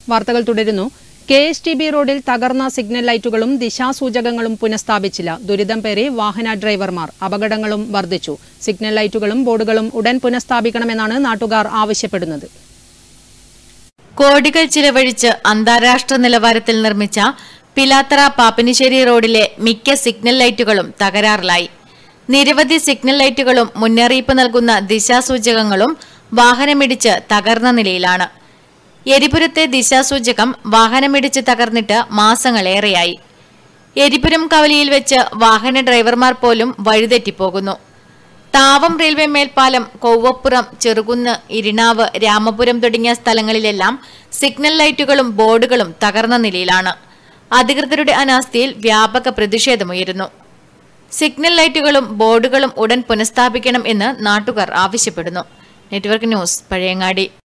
വാർത്തകൾ തുടരുന്നു K S T B റോഡിൽ തകർന്ന സിഗ്നൽ ലൈറ്റുകളും ദിശാസൂചകങ്ങളും പുനഃസ്ഥാപിച്ചില്ല ദുരിതം പേറി വാഹന ഡ്രൈവർമാർ അപകടങ്ങളും വർദ്ധിച്ചു സിഗ്നൽ ലൈറ്റുകളും ബോർഡുകളും ഉടൻ പുനഃസ്ഥാപിക്കണമെന്നാണ് നാട്ടുകാർ ആവശ്യപ്പെടുന്നത് കോടികൾ ചിലവഴിച്ച് അന്താരാഷ്ട്ര നിലവാരത്തിൽ നിർമ്മിച്ച പിലാത്തറ പാപ്പനിശ്ശേരി റോഡിലെ മിക്ക സിഗ്നൽ ലൈറ്റുകളും തകരാറിലായി നിരവധി സിഗ്നൽ ലൈറ്റുകളും മുന്നറിയിപ്പ് നൽകുന്ന ദിശാസൂചകങ്ങളും വാഹനമിടിച്ച് തകർന്ന നിലയിലാണ് എരിപുരത്തെ ദിശാസൂചകം വാഹനമിടിച്ച് തകർന്നിട്ട് മാസങ്ങളേറെയായി എരിപുരം കവലിയിൽ വെച്ച് വാഹന ഡ്രൈവർമാർ പോലും വഴിതെറ്റിപ്പോകുന്നു താവം റെയിൽവേ മേൽപ്പാലം കൊവ്വപ്പുറം ചെറുകുന്ന് ഇരിണാവ് രാമപുരം തുടങ്ങിയ സ്ഥലങ്ങളിലെല്ലാം സിഗ്നൽ ലൈറ്റുകളും ബോർഡുകളും തകർന്ന നിലയിലാണ് അധികൃതരുടെ അനാസ്ഥയിൽ വ്യാപക പ്രതിഷേധമുയരുന്നു സിഗ്നൽ ലൈറ്റുകളും ബോർഡുകളും ഉടൻ പുനഃസ്ഥാപിക്കണം എന്ന് നാട്ടുകാർ ആവശ്യപ്പെടുന്നു നെറ്റ്വർക്ക് ന്യൂസ് പഴയങ്ങാടി